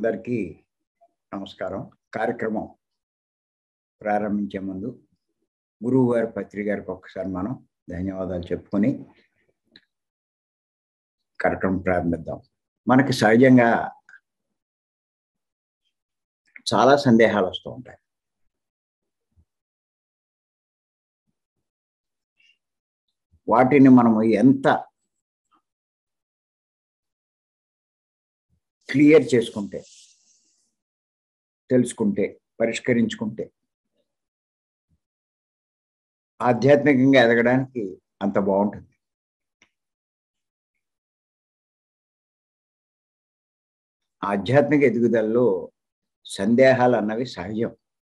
అందరికీ నమస్కారం కార్యక్రమం ప్రారంభించే ముందు గురువు గారి పత్రిక గారికి ఒక్కసారి మనం ధన్యవాదాలు చెప్పుకొని కార్యక్రమం ప్రారంభిద్దాం మనకి సహజంగా చాలా సందేహాలు వస్తూ ఉంటాయి వాటిని మనము ఎంత క్లియర్ చేసుకుంటే తెలుసుకుంటే పరిష్కరించుకుంటే ఆధ్యాత్మికంగా ఎదగడానికి అంత బాగుంటుంది ఆధ్యాత్మిక ఎదుగుదలలో సందేహాలు అన్నవి సహజం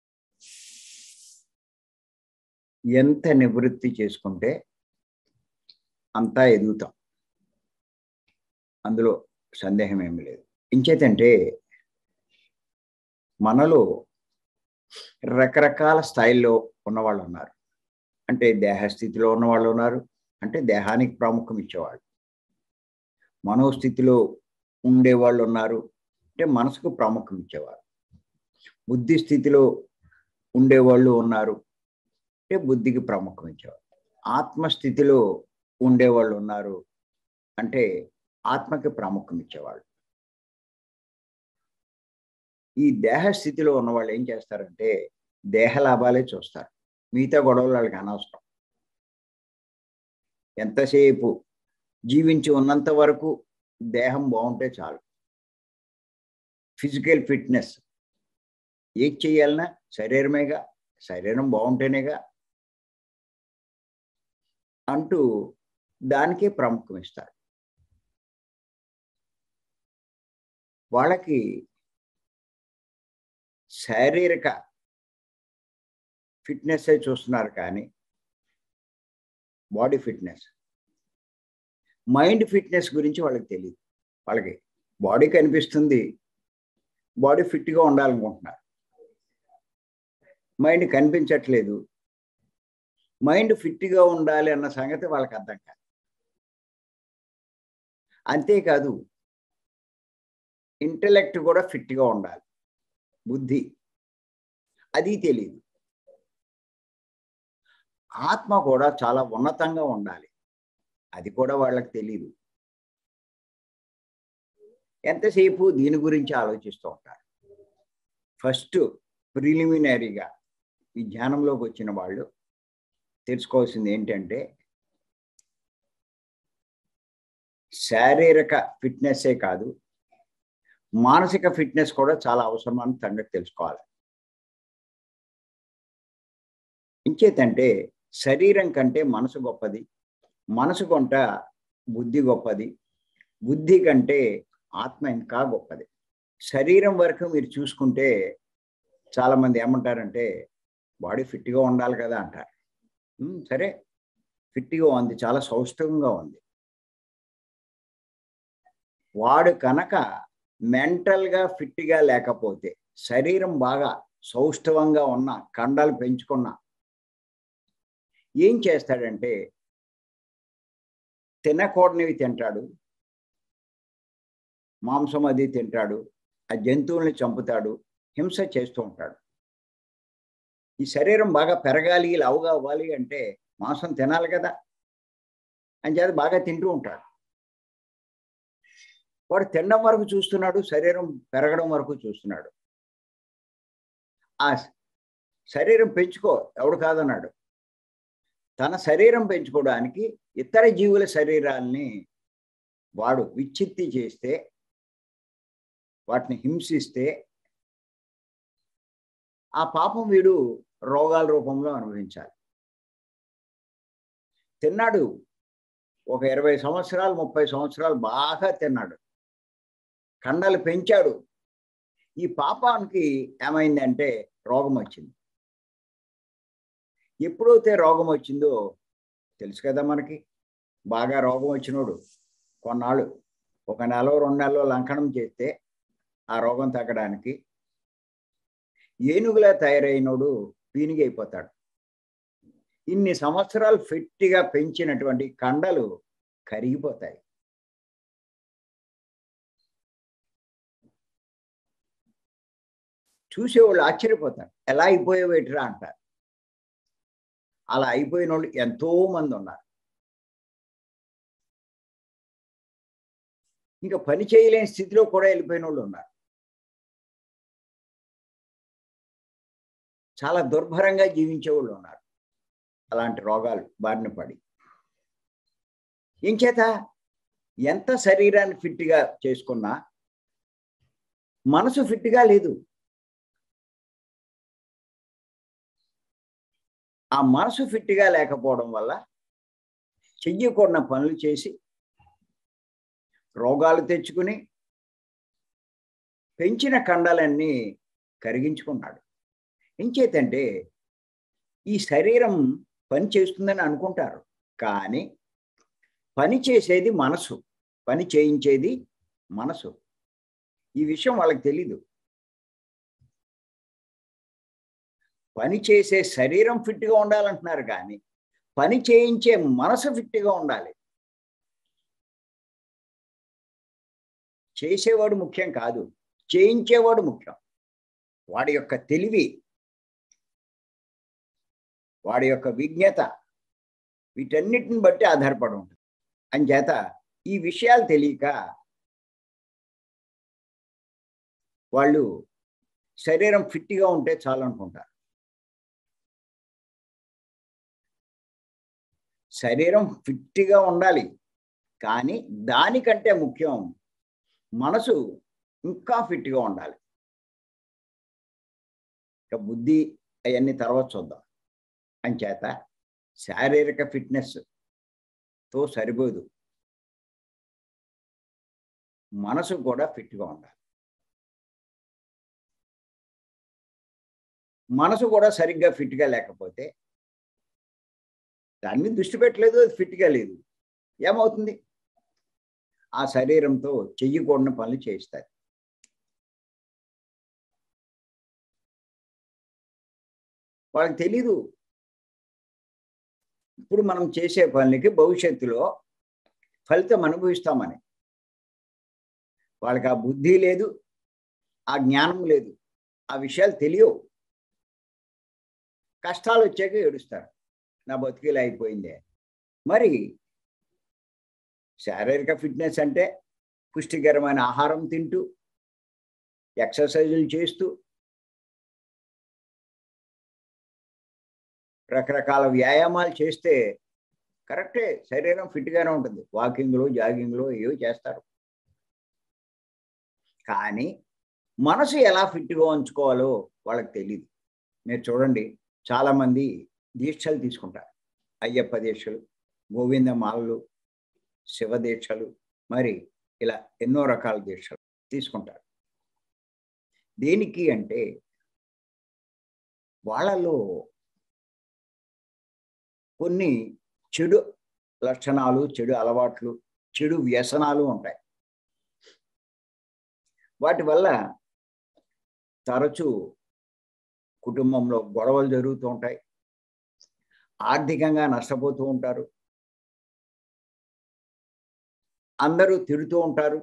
ఎంత నివృత్తి చేసుకుంటే అంతా ఎదుగుతాం అందులో సందేహం ఏమి లేదు ఇంచేతంటే మనలో రకరకాల స్థాయిల్లో ఉన్నవాళ్ళు ఉన్నారు అంటే దేహస్థితిలో ఉన్నవాళ్ళు ఉన్నారు అంటే దేహానికి ప్రాముఖ్యం ఇచ్చేవాళ్ళు మనోస్థితిలో ఉండేవాళ్ళు ఉన్నారు అంటే మనసుకు ప్రాముఖ్యం ఇచ్చేవారు బుద్ధి స్థితిలో ఉండేవాళ్ళు ఉన్నారు అంటే బుద్ధికి ప్రాముఖ్యం ఇచ్చేవారు ఆత్మస్థితిలో ఉండేవాళ్ళు ఉన్నారు అంటే ఆత్మకి ప్రాముఖ్యం ఇచ్చేవాళ్ళు ఈ దేహ స్థితిలో ఉన్న వాళ్ళు ఏం చేస్తారంటే దేహ లాభాలే చూస్తారు మిగతా గొడవలు వాళ్ళకి అనవసరం ఎంతసేపు జీవించి ఉన్నంత వరకు దేహం బాగుంటే చాలు ఫిజికల్ ఫిట్నెస్ ఏది చేయాలన్నా శరీరమేగా శరీరం బాగుంటేనేగా అంటూ దానికే ప్రాముఖ్యం ఇస్తారు వాళ్ళకి శారీరక ఫిట్నెస్ చూస్తున్నారు కానీ బాడీ ఫిట్నెస్ మైండ్ ఫిట్నెస్ గురించి వాళ్ళకి తెలియదు వాళ్ళకి బాడీ కనిపిస్తుంది బాడీ ఫిట్గా ఉండాలనుకుంటున్నారు మైండ్ కనిపించట్లేదు మైండ్ ఫిట్గా ఉండాలి అన్న సంగతి వాళ్ళకి అర్థం కాదు అంతేకాదు ఇంటలెక్ట్ కూడా ఫిట్గా ఉండాలి బుద్ధి అది తెలియదు ఆత్మ కూడా చాలా ఉన్నతంగా ఉండాలి అది కూడా వాళ్ళకి తెలియదు ఎంతసేపు దీని గురించి ఆలోచిస్తూ ఉంటారు ఫస్ట్ ప్రిలిమినరీగా ఈ ధ్యానంలోకి వచ్చిన వాళ్ళు తెలుసుకోవాల్సింది ఏంటంటే శారీరక ఫిట్నెస్సే కాదు మానసిక ఫిట్నెస్ కూడా చాలా అవసరం అని సంగతి తెలుసుకోవాలి ఇంకేతంటే శరీరం కంటే మనసు గొప్పది మనసు కొంట బుద్ధి గొప్పది బుద్ధి కంటే ఆత్మ ఇంకా గొప్పది శరీరం వరకు మీరు చూసుకుంటే చాలామంది ఏమంటారంటే బాడీ ఫిట్గా ఉండాలి కదా అంటారు సరే ఫిట్గా ఉంది చాలా సౌష్ఠవంగా ఉంది వాడు కనుక మెంటల్గా ఫిట్గా లేకపోతే శరీరం బాగా సౌష్ఠవంగా ఉన్న కండలు పెంచుకున్న ఏం చేస్తాడంటే తినకూడనివి తింటాడు మాంసం అది తింటాడు ఆ జంతువుల్ని చంపుతాడు హింస చేస్తూ ఉంటాడు ఈ శరీరం బాగా పెరగాలి లావుగా అవ్వాలి అంటే మాంసం తినాలి కదా అని చేత బాగా తింటూ ఉంటాడు వాడు తినడం వరకు చూస్తున్నాడు శరీరం పెరగడం వరకు చూస్తున్నాడు ఆ శరీరం పెంచుకో ఎవడు కాదన్నాడు తన శరీరం పెంచుకోవడానికి ఇతర జీవుల శరీరాల్ని వాడు విచ్చిత్తి చేస్తే వాటిని హింసిస్తే ఆ పాపం వీడు రోగాల రూపంలో అనుభవించాలి తిన్నాడు ఒక ఇరవై సంవత్సరాలు ముప్పై సంవత్సరాలు బాగా తిన్నాడు కండలు పెంచాడు ఈ పాపానికి ఏమైందంటే రోగం వచ్చింది ఎప్పుడైతే రోగం వచ్చిందో తెలుసు కదా మనకి బాగా రోగం వచ్చినోడు కొన్నాళ్ళు ఒక నెల రెండు నెలలో లంకనం చేస్తే ఆ రోగం తగ్గడానికి ఏనుగులా తయారైనోడు పీనిగి అయిపోతాడు ఇన్ని సంవత్సరాలు ఫిట్గా పెంచినటువంటి కండలు కరిగిపోతాయి చూసేవాళ్ళు ఆశ్చర్యపోతారు ఎలా అయిపోయేవేటిరా అంటారు అలా అయిపోయిన వాళ్ళు ఎంతో మంది ఉన్నారు ఇంకా పని చేయలేని స్థితిలో కూడా వెళ్ళిపోయిన వాళ్ళు ఉన్నారు చాలా దుర్భరంగా జీవించే వాళ్ళు ఉన్నారు అలాంటి రోగాలు బారిన పడి ఇంచేత ఎంత శరీరాన్ని ఫిట్గా చేసుకున్నా మనసు ఫిట్గా లేదు ఆ మనసు ఫిట్గా లేకపోవడం వల్ల చెయ్యకూడని పనులు చేసి రోగాలు తెచ్చుకుని పెంచిన కండాలన్నీ కరిగించుకున్నాడు ఎంచేతంటే ఈ శరీరం పని చేస్తుందని అనుకుంటారు కానీ పని చేసేది మనసు పని చేయించేది మనసు ఈ విషయం వాళ్ళకి తెలీదు పని చేసే శరీరం ఫిట్గా ఉండాలంటున్నారు కానీ పని చేయించే మనసు ఫిట్గా ఉండాలి చేసేవాడు ముఖ్యం కాదు చేయించేవాడు ముఖ్యం వాడి యొక్క తెలివి వాడి యొక్క విజ్ఞత వీటన్నిటిని బట్టి ఆధారపడి ఉంటుంది అంచేత ఈ విషయాలు తెలియక వాళ్ళు శరీరం ఫిట్గా ఉంటే చాలు అనుకుంటారు శరీరం ఫిట్గా ఉండాలి కానీ దానికంటే ముఖ్యం మనసు ఇంకా ఫిట్గా ఉండాలి ఇక బుద్ధి అవన్నీ తర్వాత చూద్దాం అంచేత శారీరక ఫిట్నెస్ తో సరిపోదు మనసు కూడా ఫిట్గా ఉండాలి మనసు కూడా సరిగ్గా ఫిట్గా లేకపోతే దాన్ని దృష్టి పెట్టలేదు అది ఫిట్గా లేదు ఏమవుతుంది ఆ శరీరంతో చెయ్యకూడని పనులు చేస్తారు వాళ్ళకి తెలీదు ఇప్పుడు మనం చేసే పనులకి భవిష్యత్తులో ఫలితం అనుభవిస్తామని వాళ్ళకి ఆ బుద్ధి లేదు ఆ జ్ఞానం లేదు ఆ విషయాలు తెలియవు కష్టాలు వచ్చాక ఏడుస్తారు నా బతికిలా అయిపోయిందే మరి శారీరక ఫిట్నెస్ అంటే పుష్టికరమైన ఆహారం తింటూ ఎక్సర్సైజులు చేస్తూ రకరకాల వ్యాయామాలు చేస్తే కరెక్టే శరీరం ఫిట్గానే ఉంటుంది వాకింగ్లో జాగింగ్లో ఏవో చేస్తారు కానీ మనసు ఎలా ఫిట్గా ఉంచుకోవాలో వాళ్ళకి తెలియదు మీరు చూడండి చాలామంది దీక్షలు తీసుకుంటారు అయ్యప్ప దీక్షలు గోవింద మాలలు శివ దీక్షలు మరి ఇలా ఎన్నో రకాల దీక్షలు తీసుకుంటారు దేనికి అంటే వాళ్ళలో కొన్ని చెడు లక్షణాలు చెడు అలవాట్లు చెడు వ్యసనాలు ఉంటాయి వాటి వల్ల తరచూ కుటుంబంలో గొడవలు జరుగుతూ ఉంటాయి ఆర్థికంగా నష్టపోతూ ఉంటారు అందరూ తిడుతూ ఉంటారు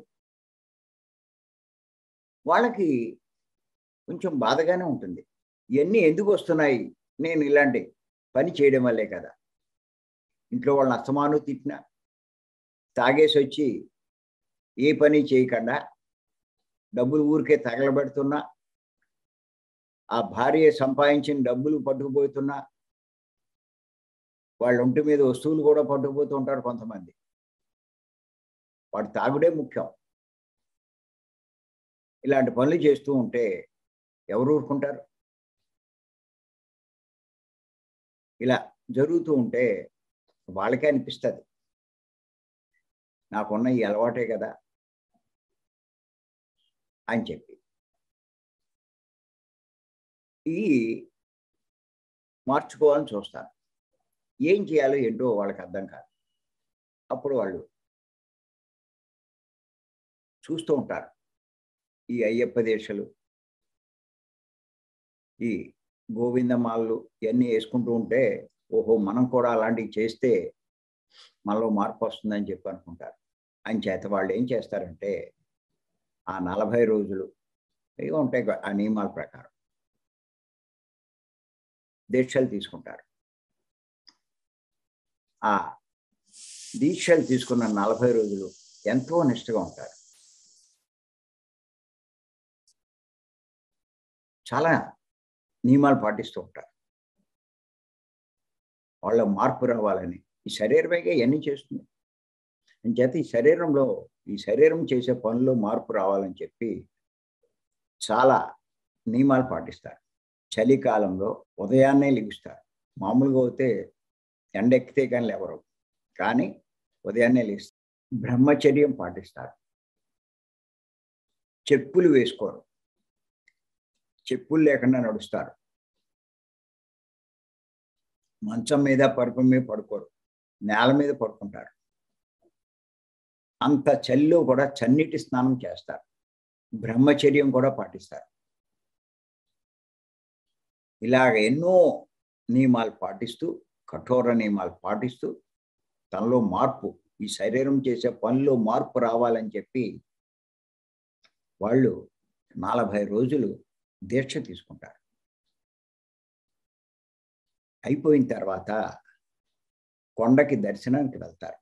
వాళ్ళకి కొంచెం బాధగానే ఉంటుంది ఇవన్నీ ఎందుకు వస్తున్నాయి నేను ఇలాంటి పని చేయడం వల్లే కదా ఇంట్లో వాళ్ళని అస్తమాను తిట్టినా తాగేసి వచ్చి ఏ పని చేయకుండా డబ్బులు ఊరికే తగలబెడుతున్నా ఆ భార్య సంపాదించిన డబ్బులు పట్టుకుపోతున్నా వాళ్ళ ఒంటి మీద వస్తువులు కూడా పట్టుకుపోతూ ఉంటారు కొంతమంది వాడు తాగుడే ముఖ్యం ఇలాంటి పనులు చేస్తూ ఉంటే ఎవరు ఊరుకుంటారు ఇలా జరుగుతూ ఉంటే వాళ్ళకే అనిపిస్తుంది నాకున్న ఈ అలవాటే కదా అని చెప్పి ఈ మార్చుకోవాలని చూస్తాను ఏం చేయాలో ఏంటో వాళ్ళకి అర్థం కాదు అప్పుడు వాళ్ళు చూస్తూ ఉంటారు ఈ అయ్యప్ప దేశాలు ఈ గోవిందమాలు ఇవన్నీ వేసుకుంటూ ఉంటే ఓహో మనం కూడా అలాంటివి చేస్తే మనలో మార్పు వస్తుందని చెప్పి అనుకుంటారు చేత వాళ్ళు ఏం చేస్తారంటే ఆ నలభై రోజులు ఇవి ఉంటాయి ఆ నియమాల ప్రకారం దీక్షలు తీసుకుంటారు ఆ దీక్షలు తీసుకున్న నలభై రోజులు ఎంతో నిష్ఠగా ఉంటారు చాలా నియమాలు పాటిస్తూ ఉంటారు వాళ్ళ మార్పు రావాలని ఈ శరీరమేగా ఇవన్నీ చేస్తుంది అంచేత ఈ శరీరంలో ఈ శరీరం చేసే పనుల్లో మార్పు రావాలని చెప్పి చాలా నియమాలు పాటిస్తారు చలికాలంలో ఉదయాన్నే లిగుస్తారు మామూలుగా అయితే ఎండ ఎక్కితే కానీ లేవరు కానీ ఉదయాన్నే లేస్తారు బ్రహ్మచర్యం పాటిస్తారు చెప్పులు వేసుకోరు చెప్పులు లేకుండా నడుస్తారు మంచం మీద పరుపు మీద పడుకోరు నేల మీద పడుకుంటారు అంత చలిలో కూడా చన్నీటి స్నానం చేస్తారు బ్రహ్మచర్యం కూడా పాటిస్తారు ఇలాగ ఎన్నో నియమాలు పాటిస్తూ కఠోర నియమాలు పాటిస్తూ తనలో మార్పు ఈ శరీరం చేసే పనిలో మార్పు రావాలని చెప్పి వాళ్ళు నలభై రోజులు దీక్ష తీసుకుంటారు అయిపోయిన తర్వాత కొండకి దర్శనానికి వెళ్తారు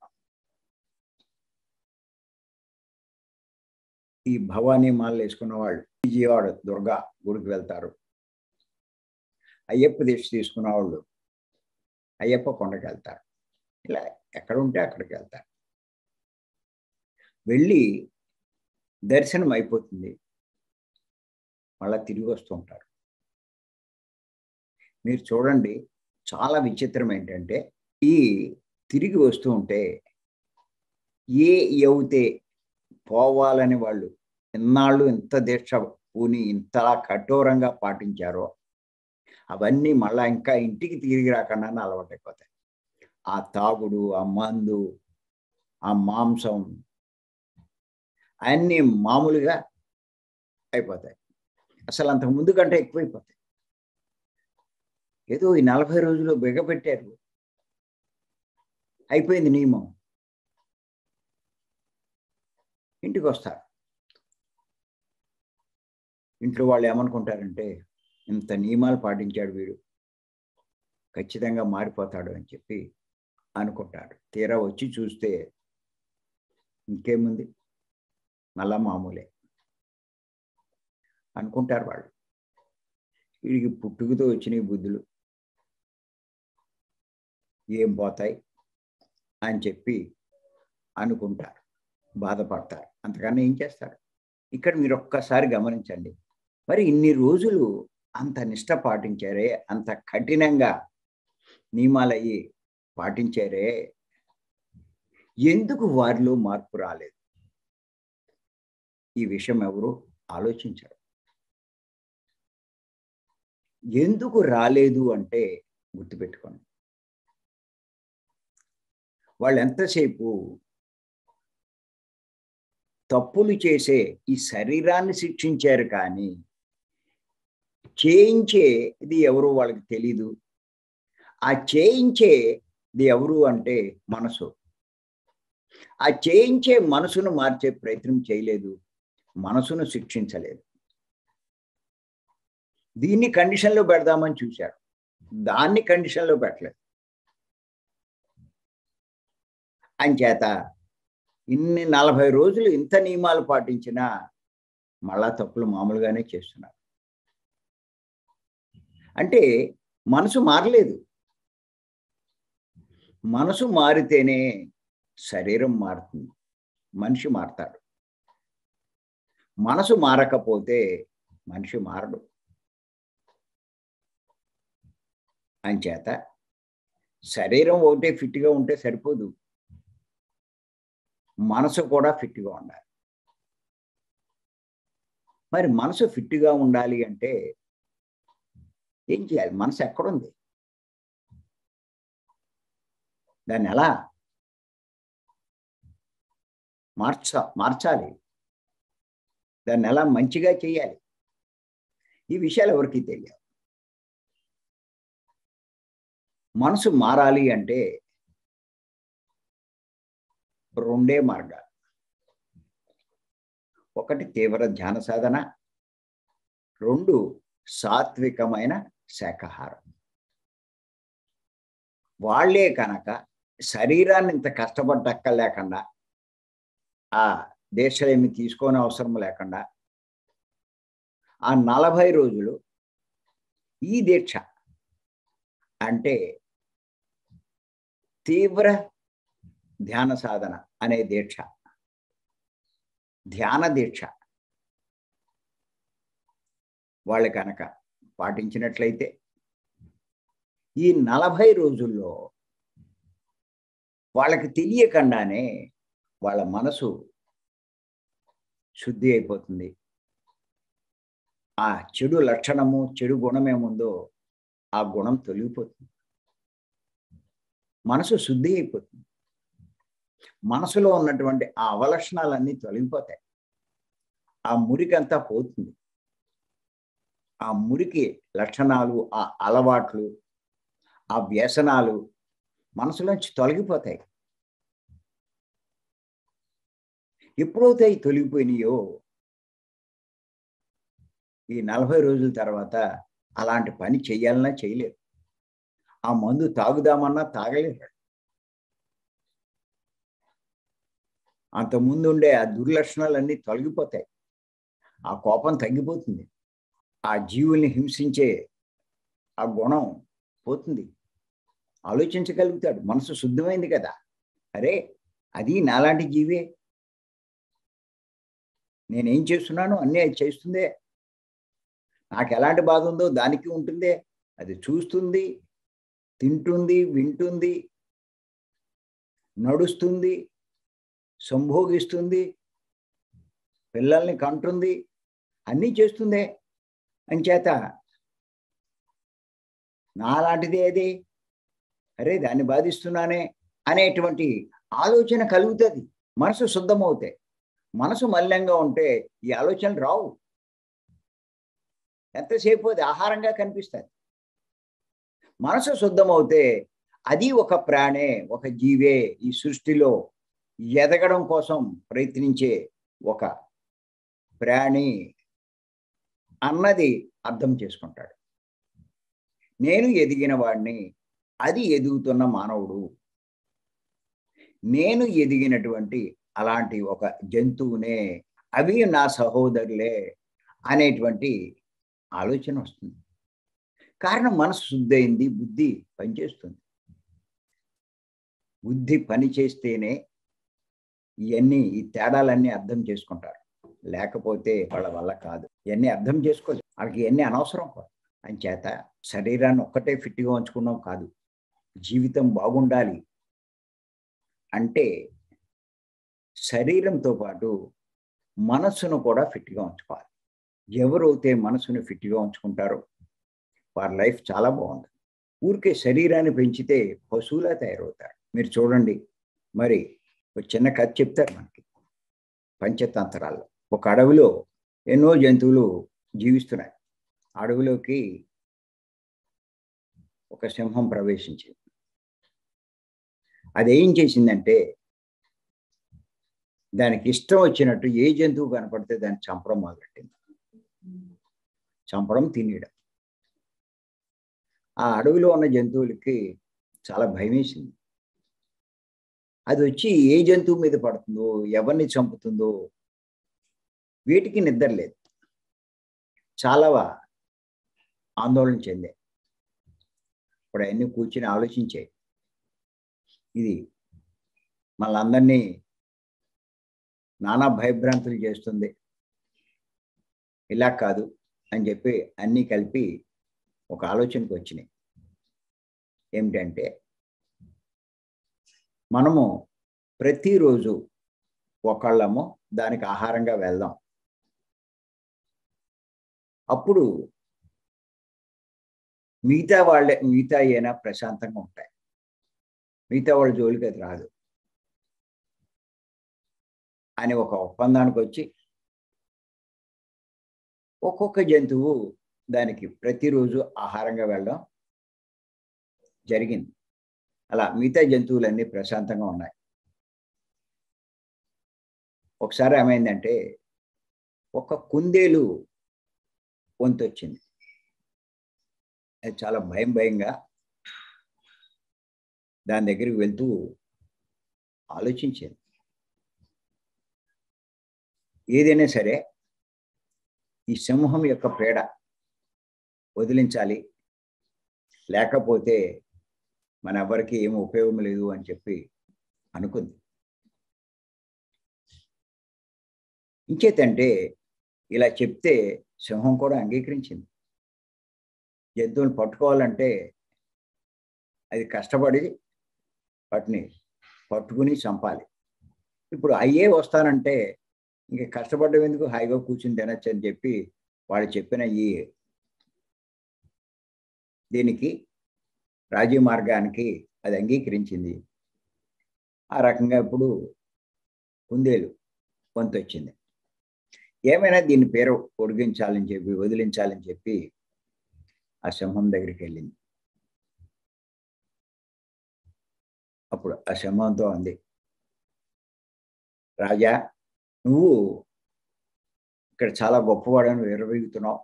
ఈ భవానీ మాలలు వేసుకున్న వాళ్ళు విజయవాడ దుర్గా గుడికి వెళ్తారు అయ్యప్ప దీక్ష తీసుకున్న వాళ్ళు అయ్యప్ప కొండకి వెళ్తారు ఇలా ఎక్కడ ఉంటే అక్కడికి వెళ్తారు వెళ్ళి దర్శనం అయిపోతుంది మళ్ళా తిరిగి వస్తూ ఉంటారు మీరు చూడండి చాలా విచిత్రం ఏంటంటే ఈ తిరిగి వస్తూ ఉంటే ఏ అవుతే పోవాలని వాళ్ళు ఇన్నాళ్ళు ఇంత దీక్ష పూని ఇంతలా కఠోరంగా పాటించారో అవన్నీ మళ్ళా ఇంకా ఇంటికి తిరిగి రాకుండా అలవాటైపోతాయి ఆ తాగుడు ఆ మందు ఆ మాంసం అన్నీ మామూలుగా అయిపోతాయి అసలు అంతకు ముందు కంటే ఎక్కువైపోతాయి ఏదో ఈ నలభై రోజులు బిగపెట్టారు అయిపోయింది నియమం ఇంటికి వస్తారు ఇంట్లో వాళ్ళు ఏమనుకుంటారంటే ఇంత నియమాలు పాటించాడు వీడు ఖచ్చితంగా మారిపోతాడు అని చెప్పి అనుకుంటాడు తీరా వచ్చి చూస్తే ఇంకేముంది మళ్ళా మామూలే అనుకుంటారు వాళ్ళు వీడికి పుట్టుకతో వచ్చిన బుద్ధులు ఏం పోతాయి అని చెప్పి అనుకుంటారు బాధపడతారు అంతకన్నా ఏం చేస్తారు ఇక్కడ మీరు ఒక్కసారి గమనించండి మరి ఇన్ని రోజులు అంత నిష్ట పాటించారే అంత కఠినంగా నియమాలయ్యి పాటించారే ఎందుకు వారిలో మార్పు రాలేదు ఈ విషయం ఎవరు ఆలోచించరు ఎందుకు రాలేదు అంటే గుర్తుపెట్టుకోండి వాళ్ళు ఎంతసేపు తప్పులు చేసే ఈ శరీరాన్ని శిక్షించారు కానీ చేయించేది ఎవరు వాళ్ళకి తెలీదు ఆ చేయించేది ఎవరు అంటే మనసు ఆ చేయించే మనసును మార్చే ప్రయత్నం చేయలేదు మనసును శిక్షించలేదు దీన్ని కండిషన్లో పెడదామని చూశారు దాన్ని కండిషన్లో పెట్టలేదు అంచేత ఇన్ని నలభై రోజులు ఇంత నియమాలు పాటించినా మళ్ళా తప్పులు మామూలుగానే చేస్తున్నారు అంటే మనసు మారలేదు మనసు మారితేనే శరీరం మారుతుంది మనిషి మారతాడు మనసు మారకపోతే మనిషి మారడు అంచేత శరీరం ఒకటే ఫిట్గా ఉంటే సరిపోదు మనసు కూడా ఫిట్గా ఉండాలి మరి మనసు ఫిట్గా ఉండాలి అంటే ఏం చేయాలి మనసు ఎక్కడుంది దాన్ని ఎలా మార్చ మార్చాలి దాన్ని ఎలా మంచిగా చేయాలి ఈ విషయాలు ఎవరికి తెలియదు మనసు మారాలి అంటే రెండే మార్గాలు ఒకటి తీవ్ర ధ్యాన సాధన రెండు సాత్వికమైన శాకాహారం వాళ్ళే కనుక శరీరాన్ని ఇంత కష్టపడ్డక్కర్లేకుండా ఆ దీక్షలేమి తీసుకోని అవసరం లేకుండా ఆ నలభై రోజులు ఈ దీక్ష అంటే తీవ్ర ధ్యాన సాధన అనే దీక్ష ధ్యాన దీక్ష వాళ్ళు కనుక పాటించినట్లయితే ఈ నలభై రోజుల్లో వాళ్ళకి తెలియకుండానే వాళ్ళ మనసు శుద్ధి అయిపోతుంది ఆ చెడు లక్షణము చెడు గుణమేముందో ఆ గుణం తొలగిపోతుంది మనసు శుద్ధి అయిపోతుంది మనసులో ఉన్నటువంటి ఆ అవలక్షణాలన్నీ తొలగిపోతాయి ఆ మురికంతా పోతుంది ఆ మురికి లక్షణాలు ఆ అలవాట్లు ఆ వ్యసనాలు మనసులోంచి తొలగిపోతాయి ఎప్పుడైతే అవి తొలగిపోయినాయో ఈ నలభై రోజుల తర్వాత అలాంటి పని చెయ్యాలన్నా చేయలేరు ఆ మందు తాగుదామన్నా తాగలేరు అంత ముందు ఉండే ఆ దుర్లక్షణాలన్నీ తొలగిపోతాయి ఆ కోపం తగ్గిపోతుంది ఆ జీవుల్ని హింసించే ఆ గుణం పోతుంది ఆలోచించగలుగుతాడు మనసు శుద్ధమైంది కదా అరే అది నాలాంటి జీవే నేనేం చేస్తున్నాను అన్నీ అది చేస్తుందే నాకు ఎలాంటి బాధ ఉందో దానికి ఉంటుందే అది చూస్తుంది తింటుంది వింటుంది నడుస్తుంది సంభోగిస్తుంది పిల్లల్ని కంటుంది అన్నీ చేస్తుందే అంచేత నాలాంటిదే అది అరే దాన్ని బాధిస్తున్నానే అనేటువంటి ఆలోచన కలుగుతుంది మనసు శుద్ధమవుతాయి మనసు మల్లంగా ఉంటే ఈ ఆలోచనలు రావు ఎంతసేపు అది ఆహారంగా కనిపిస్తుంది మనసు శుద్ధమవుతే అది ఒక ప్రాణే ఒక జీవే ఈ సృష్టిలో ఎదగడం కోసం ప్రయత్నించే ఒక ప్రాణి అన్నది అర్థం చేసుకుంటాడు నేను ఎదిగిన వాడిని అది ఎదుగుతున్న మానవుడు నేను ఎదిగినటువంటి అలాంటి ఒక జంతువునే అవి నా సహోదరులే అనేటువంటి ఆలోచన వస్తుంది కారణం మనసు శుద్ధైంది బుద్ధి పనిచేస్తుంది బుద్ధి పని చేస్తేనే ఇవన్నీ ఈ తేడాలన్నీ అర్థం చేసుకుంటారు లేకపోతే వాళ్ళ వల్ల కాదు ఇవన్నీ అర్థం చేసుకోలేదు వాళ్ళకి ఇవన్నీ అనవసరం కాదు అంచేత శరీరాన్ని ఒక్కటే ఫిట్గా ఉంచుకున్నాం కాదు జీవితం బాగుండాలి అంటే శరీరంతో పాటు మనస్సును కూడా ఫిట్గా ఉంచుకోవాలి ఎవరైతే మనసును ఫిట్గా ఉంచుకుంటారో వారి లైఫ్ చాలా బాగుంటుంది ఊరికే శరీరాన్ని పెంచితే పశువులా తయారవుతారు మీరు చూడండి మరి ఒక చిన్న కథ చెప్తారు మనకి పంచతంత్రాల్లో ఒక అడవిలో ఎన్నో జంతువులు జీవిస్తున్నాయి అడవిలోకి ఒక సింహం ప్రవేశించింది అదేం చేసిందంటే దానికి ఇష్టం వచ్చినట్టు ఏ జంతువు కనపడితే దాన్ని చంపడం మొదలెట్టింది చంపడం తినేయడం ఆ అడవిలో ఉన్న జంతువులకి చాలా భయం వేసింది అది వచ్చి ఏ జంతువు మీద పడుతుందో ఎవరిని చంపుతుందో వీటికి నిద్ర లేదు చాలా ఆందోళన చెందే ఇప్పుడు అవన్నీ కూర్చుని ఆలోచించాయి ఇది మళ్ళందరినీ నానా భయభ్రాంతులు చేస్తుంది ఇలా కాదు అని చెప్పి అన్నీ కలిపి ఒక ఆలోచనకు వచ్చినాయి ఏమిటంటే మనము ప్రతిరోజు ఒకళ్ళము దానికి ఆహారంగా వెళ్దాం అప్పుడు మిగతా వాళ్ళే మిగతా అయినా ప్రశాంతంగా ఉంటాయి మిగతా వాళ్ళ జోలికి అది రాదు అని ఒక ఒప్పందానికి వచ్చి ఒక్కొక్క జంతువు దానికి ప్రతిరోజు ఆహారంగా వెళ్ళడం జరిగింది అలా మిగతా జంతువులన్నీ ప్రశాంతంగా ఉన్నాయి ఒకసారి ఏమైందంటే ఒక కుందేలు వంతు వచ్చింది అది చాలా భయం భయంగా దాని దగ్గరికి వెళ్తూ ఆలోచించింది ఏదైనా సరే ఈ సింహం యొక్క పేడ వదిలించాలి లేకపోతే మన ఎవరికి ఏం ఉపయోగం లేదు అని చెప్పి అనుకుంది ఇంకేతంటే ఇలా చెప్తే సింహం కూడా అంగీకరించింది జంతువులు పట్టుకోవాలంటే అది కష్టపడి వాటిని పట్టుకుని చంపాలి ఇప్పుడు అయ్యే వస్తానంటే ఇంక కష్టపడ్డం ఎందుకు హాయిగా కూర్చుని తినచ్చు అని చెప్పి వాడు చెప్పిన ఈ దీనికి రాజీ మార్గానికి అది అంగీకరించింది ఆ రకంగా ఇప్పుడు కుందేలు వంతు వచ్చింది ఏమైనా దీని పేరు పొడిగించాలని చెప్పి వదిలించాలని చెప్పి ఆ సింహం దగ్గరికి వెళ్ళింది అప్పుడు ఆ సింహంతో అంది రాజా నువ్వు ఇక్కడ చాలా గొప్పవాడని విరవీగుతున్నావు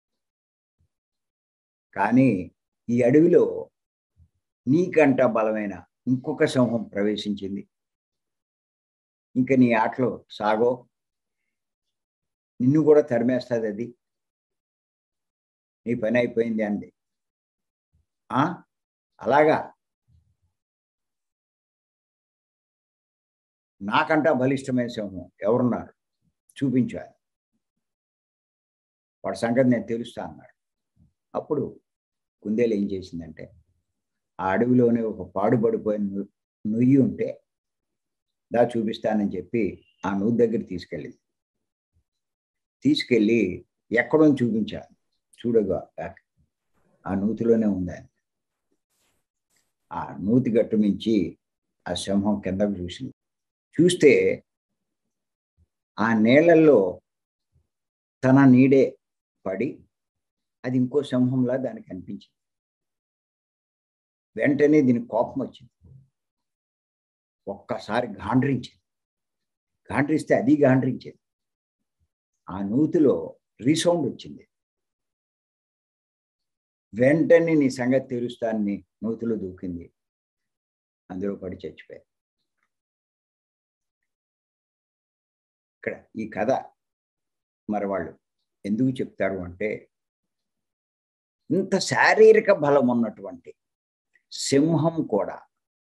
కానీ ఈ అడవిలో నీకంట బలమైన ఇంకొక సింహం ప్రవేశించింది ఇంకా నీ ఆటలో సాగో నిన్ను కూడా తరిమేస్తుంది అది నీ పని అయిపోయింది అంది ఆ అలాగా నాకంటా బలిష్టమైన సింహం ఎవరున్నారు చూపించాలి వాడి సంగతి నేను తెలుస్తా అన్నాడు అప్పుడు కుందేలు ఏం చేసిందంటే ఆ అడవిలోనే ఒక పాడుపడిపోయిన ను- నుయ్యి ఉంటే దా చూపిస్తానని చెప్పి ఆ నువ్వు దగ్గర తీసుకెళ్ళింది తీసుకెళ్ళి ఎక్కడో చూపించాను చూడగా ఆ నూతిలోనే ఉందని ఆ నూతి గట్టు మించి ఆ సింహం కిందకు చూసింది చూస్తే ఆ నీళ్ళల్లో తన నీడే పడి అది ఇంకో సింహంలా దానికి అనిపించింది వెంటనే దీనికి కోపం వచ్చింది ఒక్కసారి గాండ్రించింది గాండ్రిస్తే అది గాండ్రించింది ఆ నూతిలో రీసౌండ్ వచ్చింది వెంటనే నీ సంగతి తెలుస్తాన్ని నూతిలో దూకింది అందులో పడి చచ్చిపోయాయి ఇక్కడ ఈ కథ మరి వాళ్ళు ఎందుకు చెప్తారు అంటే ఇంత శారీరక బలం ఉన్నటువంటి సింహం కూడా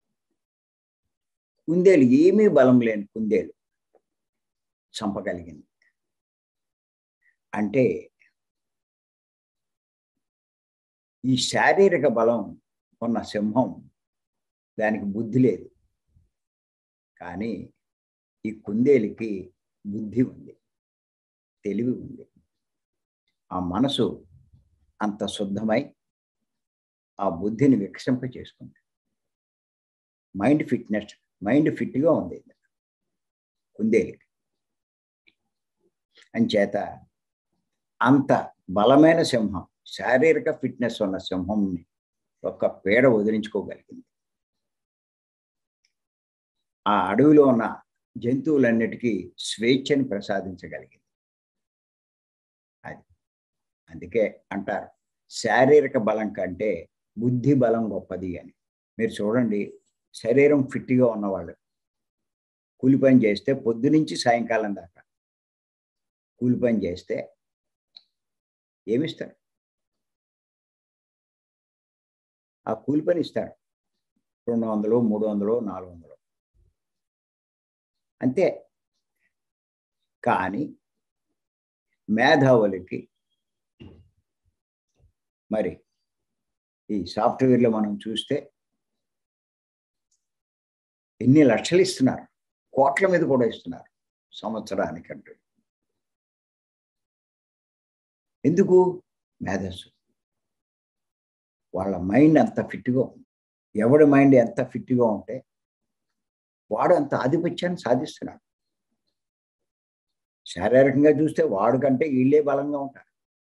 కుందేలు ఏమీ బలం లేని కుందేలు చంపగలిగింది అంటే ఈ శారీరక బలం ఉన్న సింహం దానికి బుద్ధి లేదు కానీ ఈ కుందేలుకి బుద్ధి ఉంది తెలివి ఉంది ఆ మనసు అంత శుద్ధమై ఆ బుద్ధిని వికసింప చేసుకుంది మైండ్ ఫిట్నెస్ మైండ్ ఫిట్గా ఉంది కుందేలుకి అంచేత అంత బలమైన సింహం శారీరక ఫిట్నెస్ ఉన్న సింహంని ఒక పేడ వదిలించుకోగలిగింది ఆ అడవిలో ఉన్న జంతువులన్నిటికీ స్వేచ్ఛని ప్రసాదించగలిగింది అది అందుకే అంటారు శారీరక బలం కంటే బుద్ధి బలం గొప్పది అని మీరు చూడండి శరీరం ఫిట్గా ఉన్నవాళ్ళు కూలి పని చేస్తే పొద్దు నుంచి సాయంకాలం దాకా కూలి పని చేస్తే ఏమిస్తారు ఆ కూలి పని ఇస్తారు రెండు వందలు మూడు వందలు నాలుగు వందలు అంతే కానీ మేధావులకి మరి ఈ సాఫ్ట్వేర్లో మనం చూస్తే ఎన్ని లక్షలు ఇస్తున్నారు కోట్ల మీద కూడా ఇస్తున్నారు సంవత్సరానికంటూ ఎందుకు మేధస్సు వాళ్ళ మైండ్ అంత ఫిట్గా ఉంది ఎవడి మైండ్ ఎంత ఫిట్గా ఉంటే వాడు అంత ఆధిపత్యాన్ని సాధిస్తున్నాడు శారీరకంగా చూస్తే వాడు కంటే వీళ్ళే బలంగా ఉంటారు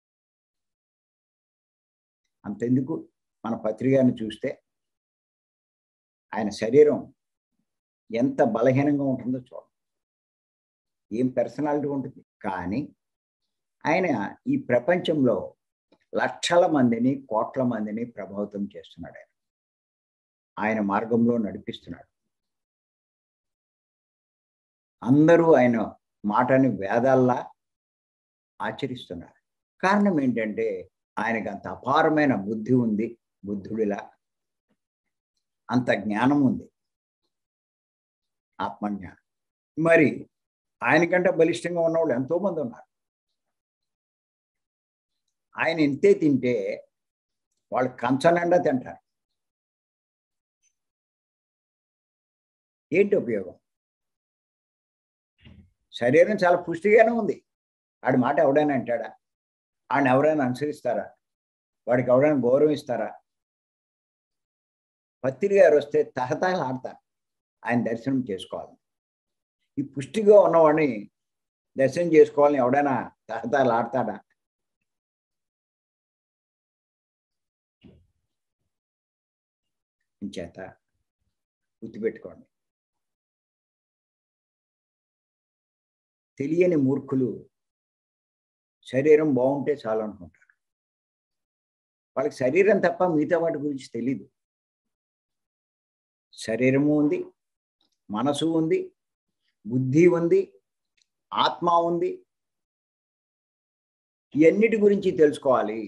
అంతెందుకు మన పత్రికను చూస్తే ఆయన శరీరం ఎంత బలహీనంగా ఉంటుందో చూడండి ఏం పర్సనాలిటీ ఉంటుంది కానీ ఆయన ఈ ప్రపంచంలో లక్షల మందిని కోట్ల మందిని ప్రభావితం చేస్తున్నాడు ఆయన ఆయన మార్గంలో నడిపిస్తున్నాడు అందరూ ఆయన మాటని వేదాల్లా ఆచరిస్తున్నారు కారణం ఏంటంటే ఆయనకు అంత అపారమైన బుద్ధి ఉంది బుద్ధుడిలా అంత జ్ఞానం ఉంది ఆత్మజ్ఞానం మరి ఆయనకంటే బలిష్టంగా ఉన్నవాళ్ళు ఎంతోమంది ఉన్నారు ఆయన ఇంతే తింటే వాళ్ళు కంచనండా తింటారు ఏంటి ఉపయోగం శరీరం చాలా పుష్టిగానే ఉంది వాడి మాట ఎవడైనా అంటాడా ఆయన ఎవరైనా అనుసరిస్తారా వాడికి ఎవరైనా గౌరవం ఇస్తారా పత్రి గారు వస్తే తహతహలు ఆడతారు ఆయన దర్శనం చేసుకోవాలి ఈ పుష్టిగా ఉన్నవాడిని దర్శనం చేసుకోవాలని ఎవడైనా తహతహలు ఆడతాడా చేత గుర్తుపెట్టుకోండి తెలియని మూర్ఖులు శరీరం బాగుంటే చాలు అనుకుంటారు వాళ్ళకి శరీరం తప్ప మిగతా వాటి గురించి తెలీదు శరీరము ఉంది మనసు ఉంది బుద్ధి ఉంది ఆత్మ ఉంది ఇవన్నిటి గురించి తెలుసుకోవాలి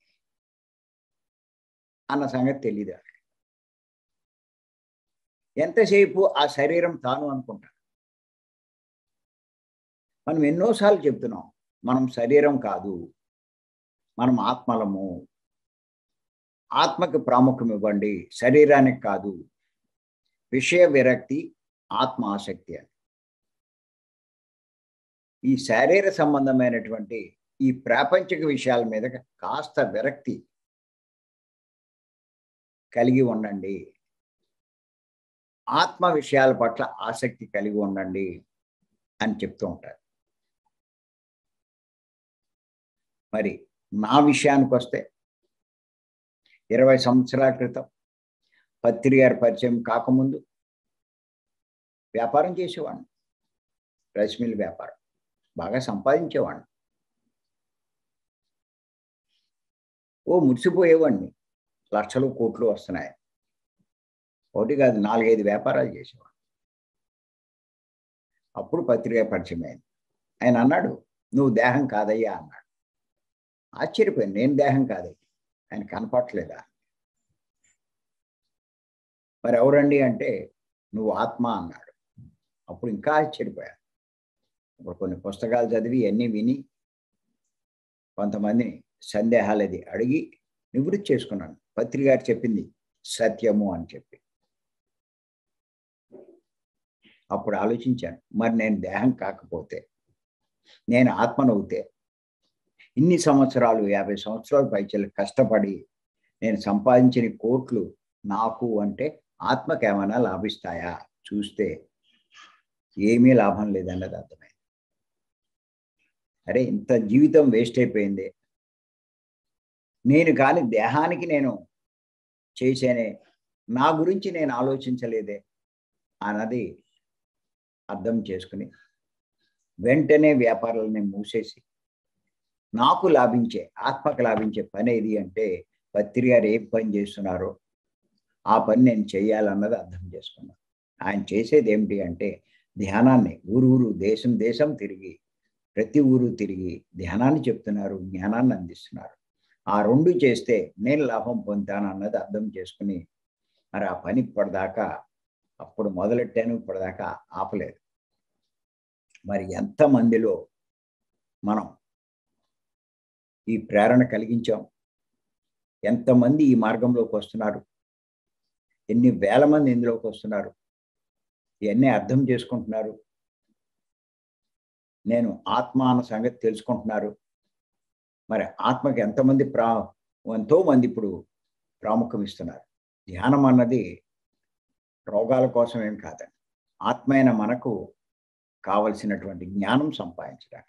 అన్న సంగతి తెలియదు ఎంతసేపు ఆ శరీరం తాను అనుకుంటారు మనం ఎన్నోసార్లు చెప్తున్నాం మనం శరీరం కాదు మనం ఆత్మలము ఆత్మకి ప్రాముఖ్యం ఇవ్వండి శరీరానికి కాదు విషయ విరక్తి ఆత్మ ఆసక్తి అని ఈ శారీర సంబంధమైనటువంటి ఈ ప్రాపంచిక విషయాల మీద కాస్త విరక్తి కలిగి ఉండండి ఆత్మ విషయాల పట్ల ఆసక్తి కలిగి ఉండండి అని చెప్తూ ఉంటారు మరి నా విషయానికి వస్తే ఇరవై సంవత్సరాల క్రితం పత్రి గారి పరిచయం కాకముందు వ్యాపారం చేసేవాడిని రైస్ మిల్ వ్యాపారం బాగా సంపాదించేవాడిని ఓ మురిసిపోయేవాడిని లక్షలు కోట్లు వస్తున్నాయి ఒకటి కాదు నాలుగైదు వ్యాపారాలు చేసేవాడు అప్పుడు పత్రిక పరిచయం అయింది ఆయన అన్నాడు నువ్వు దేహం కాదయ్యా అన్నాడు ఆశ్చర్యపోయాను నేను దేహం కాదయ్యా ఆయన కనపట్లేదా మరి ఎవరండి అంటే నువ్వు ఆత్మ అన్నాడు అప్పుడు ఇంకా ఆశ్చర్యపోయాను ఇప్పుడు కొన్ని పుస్తకాలు చదివి అన్నీ విని కొంతమందిని సందేహాలు అది అడిగి నివృత్తి చేసుకున్నాను పత్రిక గారు చెప్పింది సత్యము అని చెప్పి అప్పుడు ఆలోచించాను మరి నేను దేహం కాకపోతే నేను ఆత్మనవుతే ఇన్ని సంవత్సరాలు యాభై సంవత్సరాలు పైచలు కష్టపడి నేను సంపాదించిన కోట్లు నాకు అంటే ఆత్మకి ఏమైనా లాభిస్తాయా చూస్తే ఏమీ లాభం లేదన్నది అర్థమైంది అరే ఇంత జీవితం వేస్ట్ అయిపోయింది నేను కానీ దేహానికి నేను చేసేనే నా గురించి నేను ఆలోచించలేదే అన్నది అర్థం చేసుకుని వెంటనే వ్యాపారాలని మూసేసి నాకు లాభించే ఆత్మకు లాభించే పని ఏది అంటే పత్రి గారు ఏ పని చేస్తున్నారో ఆ పని నేను చేయాలన్నది అర్థం చేసుకున్నాను ఆయన చేసేది ఏమిటి అంటే ధ్యానాన్ని ఊరు ఊరు దేశం దేశం తిరిగి ప్రతి ఊరు తిరిగి ధ్యానాన్ని చెప్తున్నారు జ్ఞానాన్ని అందిస్తున్నారు ఆ రెండు చేస్తే నేను లాభం పొందుతాను అన్నది అర్థం చేసుకుని మరి ఆ పని ఇప్పటిదాకా అప్పుడు మొదలెట్టాను ఇప్పటిదాకా ఆపలేదు మరి ఎంతమందిలో మనం ఈ ప్రేరణ కలిగించాం ఎంతమంది ఈ మార్గంలోకి వస్తున్నారు ఎన్ని వేల మంది ఇందులోకి వస్తున్నారు ఇవన్నీ అర్థం చేసుకుంటున్నారు నేను ఆత్మ అన్న సంగతి తెలుసుకుంటున్నారు మరి ఆత్మకి ఎంతమంది ప్రా ఎంతో మంది ఇప్పుడు ప్రాముఖ్యం ఇస్తున్నారు ధ్యానం అన్నది రోగాల కోసం ఏం కాదండి ఆత్మ అయిన మనకు కావలసినటువంటి జ్ఞానం సంపాదించడానికి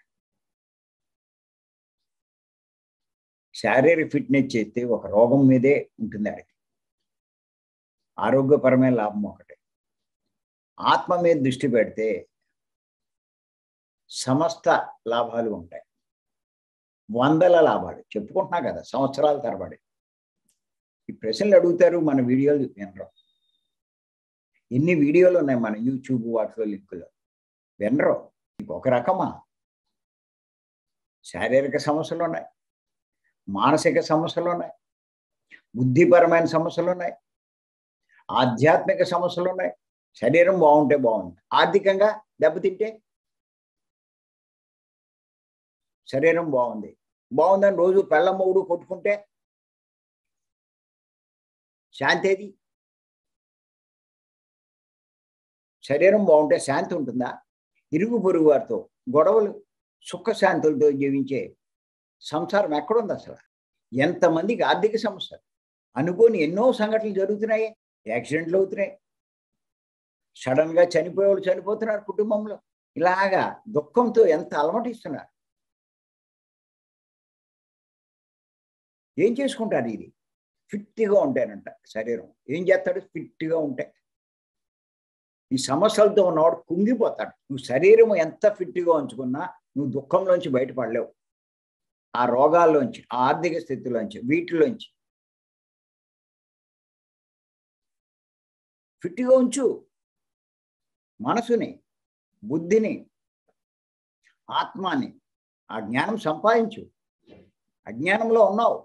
శారీరక ఫిట్నెస్ చేస్తే ఒక రోగం మీదే ఉంటుంది ఆడికి ఆరోగ్యపరమైన లాభం ఒకటే ఆత్మ మీద దృష్టి పెడితే సమస్త లాభాలు ఉంటాయి వందల లాభాలు చెప్పుకుంటున్నా కదా సంవత్సరాల తరబడి ఈ ప్రశ్నలు అడుగుతారు మన వీడియోలు వినరు ఎన్ని వీడియోలు ఉన్నాయి మన యూట్యూబ్ వాటిలో లింకులో వినరు ఒక రకమా శారీరక సమస్యలు ఉన్నాయి మానసిక సమస్యలు ఉన్నాయి బుద్ధిపరమైన సమస్యలు ఉన్నాయి ఆధ్యాత్మిక సమస్యలు ఉన్నాయి శరీరం బాగుంటే బాగుంది ఆర్థికంగా దెబ్బతింటే శరీరం బాగుంది బాగుందని రోజు పెళ్ళ మొగుడు కొట్టుకుంటే శాంతి ఏది శరీరం బాగుంటే శాంతి ఉంటుందా ఇరుగు పొరుగు వారితో గొడవలు సుఖశాంతులతో జీవించే సంసారం ఎక్కడుంది అసలు ఎంతమందికి ఆర్థిక సమస్యలు అనుకోని ఎన్నో సంఘటనలు జరుగుతున్నాయి యాక్సిడెంట్లు అవుతున్నాయి సడన్ గా చనిపోయేవాళ్ళు చనిపోతున్నారు కుటుంబంలో ఇలాగా దుఃఖంతో ఎంత అలమటిస్తున్నారు ఏం చేసుకుంటారు ఇది ఫిట్గా ఉంటానంట శరీరం ఏం చేస్తాడు ఫిట్గా ఉంటే ఈ సమస్యలతో ఉన్నవాడు కుంగిపోతాడు నువ్వు శరీరం ఎంత ఫిట్గా ఉంచుకున్నా నువ్వు దుఃఖంలోంచి బయటపడలేవు ఆ రోగాల్లోంచి ఆ ఆర్థిక స్థితిలోంచి వీటిలోంచి ఫిట్గా ఉంచు మనసుని బుద్ధిని ఆత్మాని ఆ జ్ఞానం సంపాదించు అజ్ఞానంలో ఉన్నావు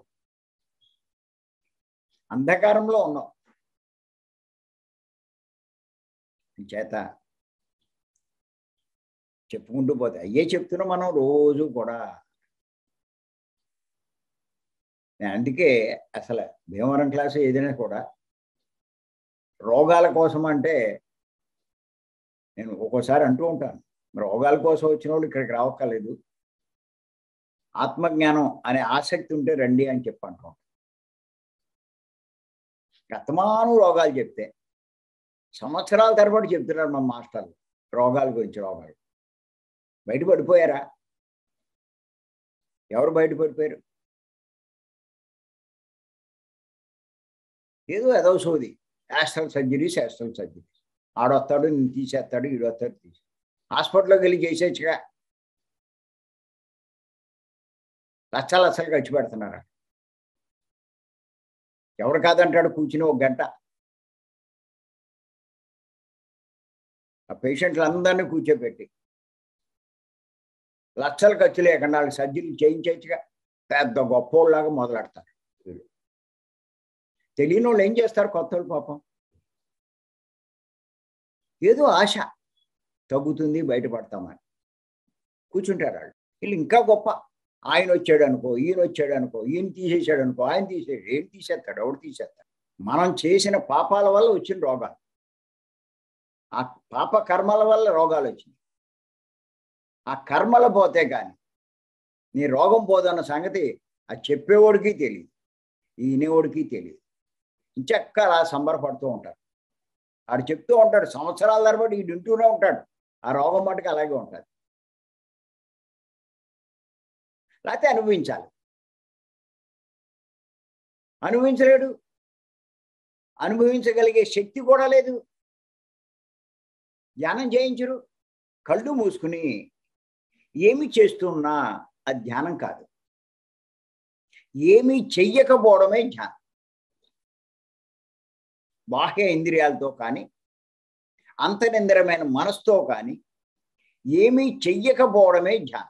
అంధకారంలో ఉన్నావు చేత చెప్పుకుంటూ పోతే అయ్యే చెప్తున్నాం మనం రోజు కూడా అందుకే అసలు భీమవరం క్లాసు ఏదైనా కూడా రోగాల కోసం అంటే నేను ఒక్కోసారి అంటూ ఉంటాను రోగాల కోసం వచ్చిన వాళ్ళు ఇక్కడికి రావక్కర్లేదు ఆత్మజ్ఞానం అనే ఆసక్తి ఉంటే రండి అని చెప్పి అంటాం గతమాను రోగాలు చెప్తే సంవత్సరాల తరబడి చెప్తున్నారు మా మాస్టర్లు రోగాల గురించి రోగాలు బయటపడిపోయారా ఎవరు బయటపడిపోయారు ఏదో ఏదో సోది యాస్ట్రల్ సర్జరీ శాస్ట్రల్ సర్జరీ ఆడొస్తాడు నేను తీసేస్తాడు ఈడొస్తాడు తీసి హాస్పిటల్లోకి వెళ్ళి చేసేచ్చుగా లక్ష లక్షలు ఖర్చు పెడుతున్నారా ఎవడు కాదంటాడు కూర్చుని ఒక గంట ఆ పేషెంట్లు అందరినీ కూర్చోబెట్టి లక్షలు ఖర్చు లేకుండా వాళ్ళకి సర్జరీ చేయించచ్చుగా పెద్ద గొప్పోళ్ళలాగా మొదలెడతారు వీళ్ళు తెలియని వాళ్ళు ఏం చేస్తారు కొత్త వాళ్ళు పాపం ఏదో ఆశ తగ్గుతుంది బయటపడతామని కూర్చుంటారు వాళ్ళు వీళ్ళు ఇంకా గొప్ప ఆయన వచ్చాడు అనుకో ఈయన వచ్చాడు అనుకో ఈయన తీసేసాడు అనుకో ఆయన తీసేసాడు ఏం తీసేస్తాడు ఎవడు తీసేస్తాడు మనం చేసిన పాపాల వల్ల వచ్చిన రోగాలు ఆ పాప కర్మల వల్ల రోగాలు వచ్చినాయి ఆ కర్మలు పోతే కానీ నీ రోగం పోదన్న సంగతి అది చెప్పేవాడికి తెలియదు ఈనేవాడికి తెలియదు ఇంచక్క అలా సంబరపడుతూ ఉంటారు ఆడు చెప్తూ ఉంటాడు సంవత్సరాల తరబడి ఈడు వింటూనే ఉంటాడు ఆ రోగం మటుకు అలాగే ఉంటుంది లేకపోతే అనుభవించాలి అనుభవించలేడు అనుభవించగలిగే శక్తి కూడా లేదు ధ్యానం చేయించరు కళ్ళు మూసుకుని ఏమి చేస్తున్నా అది ధ్యానం కాదు ఏమీ చెయ్యకపోవడమే ధ్యానం బాహ్య ఇంద్రియాలతో కానీ అంతరింద్రమైన మనసుతో కానీ ఏమీ చెయ్యకపోవడమే ధ్యానం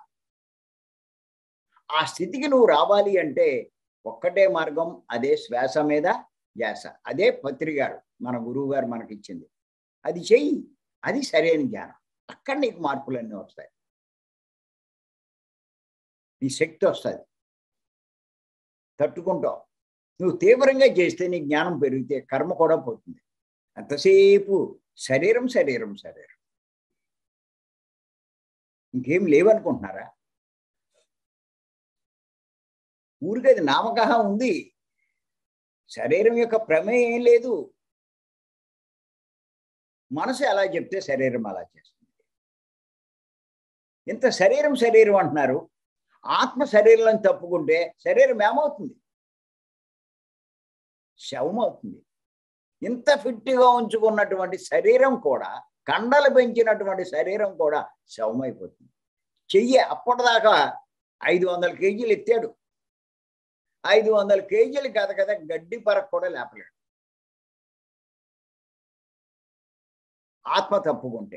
ఆ స్థితికి నువ్వు రావాలి అంటే ఒక్కటే మార్గం అదే శ్వాస మీద ధ్యాస అదే పత్రిగారు మన గురువు గారు మనకి ఇచ్చింది అది చెయ్యి అది సరైన జ్ఞానం అక్కడ నీకు మార్పులన్నీ వస్తాయి నీ శక్తి వస్తుంది తట్టుకుంటావు నువ్వు తీవ్రంగా చేస్తే నీ జ్ఞానం పెరిగితే కర్మ కూడా పోతుంది అంతసేపు శరీరం శరీరం శరీరం ఇంకేం లేవనుకుంటున్నారా ఊరికి అది నామకహ ఉంది శరీరం యొక్క ప్రమేయం ఏం లేదు మనసు ఎలా చెప్తే శరీరం అలా చేస్తుంది ఇంత శరీరం శరీరం అంటున్నారు ఆత్మ శరీరంలో తప్పుకుంటే శరీరం ఏమవుతుంది శవం అవుతుంది ఇంత ఫిట్గా ఉంచుకున్నటువంటి శరీరం కూడా కండలు పెంచినటువంటి శరీరం కూడా శవమైపోతుంది చెయ్యి అప్పటిదాకా ఐదు వందల కేజీలు ఎత్తాడు ఐదు వందల కేజీలు కథ కదా గడ్డి పరకు కూడా లేపలేడు ఆత్మ తప్పుకుంటే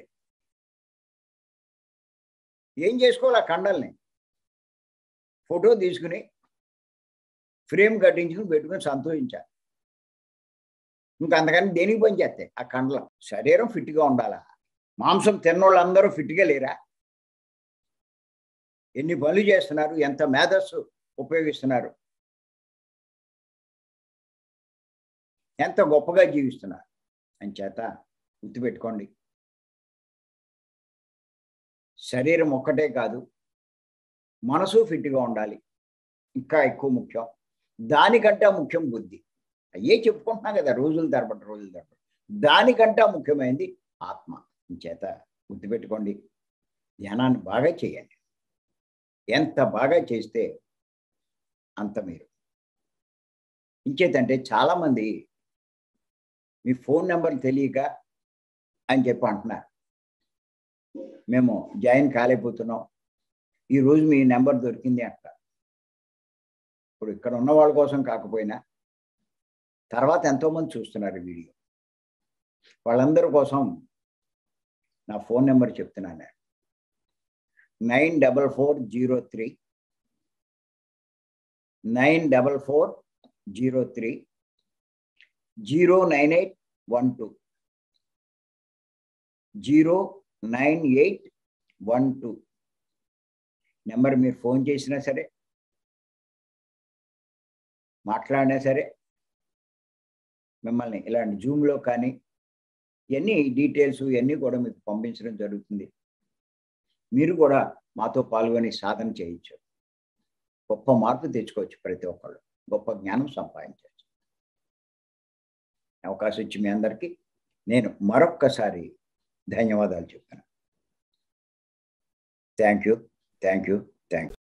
ఏం చేసుకోవాలి ఆ కండల్ని ఫోటో తీసుకుని ఫ్రేమ్ కట్టించుకుని పెట్టుకుని సంతోషించాలి ఇంకా అంతకని దేనికి పని చేస్తాయి ఆ కండలం శరీరం ఫిట్గా ఉండాలా మాంసం తిన్నోళ్ళందరూ ఫిట్గా లేరా ఎన్ని పనులు చేస్తున్నారు ఎంత మేధస్సు ఉపయోగిస్తున్నారు ఎంత గొప్పగా జీవిస్తున్నారు అని చేత గుర్తుపెట్టుకోండి శరీరం ఒక్కటే కాదు మనసు ఫిట్గా ఉండాలి ఇంకా ఎక్కువ ముఖ్యం దానికంటే ముఖ్యం బుద్ధి అయ్యే చెప్పుకుంటున్నాం కదా రోజుల తరబడి రోజుల తరబడి దానికంటే ముఖ్యమైనది ఆత్మ చేత గుర్తుపెట్టుకోండి ధ్యానాన్ని బాగా చేయండి ఎంత బాగా చేస్తే అంత మీరు ఇంకేతంటే చాలామంది మీ ఫోన్ నెంబర్ తెలియక అని చెప్పి అంటున్నారు మేము జాయిన్ కాలేకపోతున్నాం ఈరోజు మీ నెంబర్ దొరికింది అంటారు ఇప్పుడు ఇక్కడ ఉన్న వాళ్ళ కోసం కాకపోయినా తర్వాత ఎంతోమంది చూస్తున్నారు వీడియో వాళ్ళందరి కోసం నా ఫోన్ నెంబర్ చెప్తున్నాను nine double four zero three nine double four zero three zero nine eight one two zero nine eight one two number మీరు ఫోన్ చేసినా సరే మాట్లాడినా సరే మిమ్మల్ని ఇలాంటి జూమ్లో కానీ ఇవన్నీ డీటెయిల్స్ ఇవన్నీ కూడా మీకు పంపించడం జరుగుతుంది మీరు కూడా మాతో పాల్గొని సాధన చేయొచ్చు గొప్ప మార్పు తెచ్చుకోవచ్చు ప్రతి ఒక్కళ్ళు గొప్ప జ్ఞానం సంపాదించవచ్చు అవకాశం ఇచ్చి మీ అందరికీ నేను మరొక్కసారి ధన్యవాదాలు చెప్తాను thank you thank you thank